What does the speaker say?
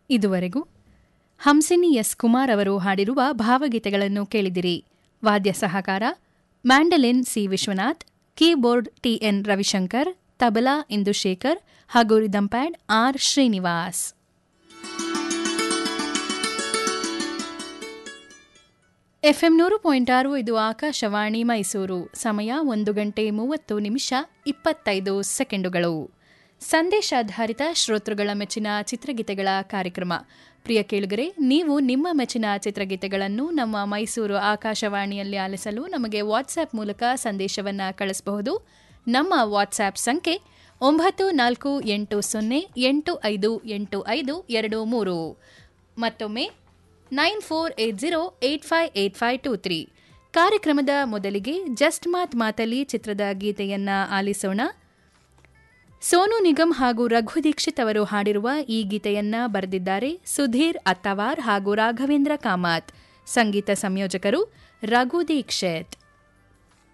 ಇದುವರೆಗೂ ಹಂಸಿನಿ ಎಸ್ ಕುಮಾರ್ ಅವರು ಹಾಡಿರುವ ಭಾವಗೀತೆಗಳನ್ನು ಕೇಳಿದಿರಿ ವಾದ್ಯ ಸಹಕಾರ mandolin C Vishwanath keyboard TN Ravishankar tabla Indushekar ಹಾಗೂ ರಿದಂಪ್ಯಾಡ್ ಆರ್ ಶ್ರೀನಿವಾಸ್ ಎಫ್ಎಂ ನೂರು ಪಾಯಿಂಟ್ ಆರು ಇದು ಆಕಾಶವಾಣಿ ಮೈಸೂರು ಸಮಯ ಒಂದು ಗಂಟೆ ಮೂವತ್ತು ನಿಮಿಷ ಇಪ್ಪತ್ತೈದು ಸೆಕೆಂಡುಗಳು ಸಂದೇಶಾಧಾರಿತ ಶ್ರೋತೃಗಳ ಮೆಚ್ಚಿನ ಚಿತ್ರಗೀತೆಗಳ ಕಾರ್ಯಕ್ರಮ ಪ್ರಿಯ ಕೇಳುಗರೆ ನೀವು ನಿಮ್ಮ ಮೆಚ್ಚಿನ ಚಿತ್ರಗೀತೆಗಳನ್ನು ನಮ್ಮ ಮೈಸೂರು ಆಕಾಶವಾಣಿಯಲ್ಲಿ ಆಲಿಸಲು ನಮಗೆ ವಾಟ್ಸ್ಆಪ್ ಮೂಲಕ ಸಂದೇಶವನ್ನು ಕಳಿಸಬಹುದು ನಮ್ಮ ವಾಟ್ಸ್ಆಪ್ ಸಂಖ್ಯೆ ಒಂಬತ್ತು ನಾಲ್ಕು ಎಂಟು ಸೊನ್ನೆ ಎಂಟು ಐದು ಎಂಟು ಐದು ಎರಡು ಮೂರು ಮತ್ತೊಮ್ಮೆ nine four eight zero eight five eight five two three ಕಾರ್ಯಕ್ರಮದ ಮೊದಲಿಗೆ ಜಸ್ಟ್ ಮಾತ್ ಮಾತಲಿ ಚಿತ್ರದ ಗೀತೆಯನ್ನ ಆಲಿಸೋಣ ಸೋನು ನಿಗಮ್ ಹಾಗೂ ರಘು ದೀಕ್ಷಿತ್ ಅವರು ಹಾಡಿರುವ ಈ ಗೀತೆಯನ್ನ ಬರೆದಿದ್ದಾರೆ ಸುಧೀರ್ ಅತ್ತವಾರ್ ಹಾಗೂ ರಾಘವೇಂದ್ರ ಕಾಮತ್ ಸಂಗೀತ ಸಂಯೋಜಕರು ರಘು ದೀಕ್ಷಿತ್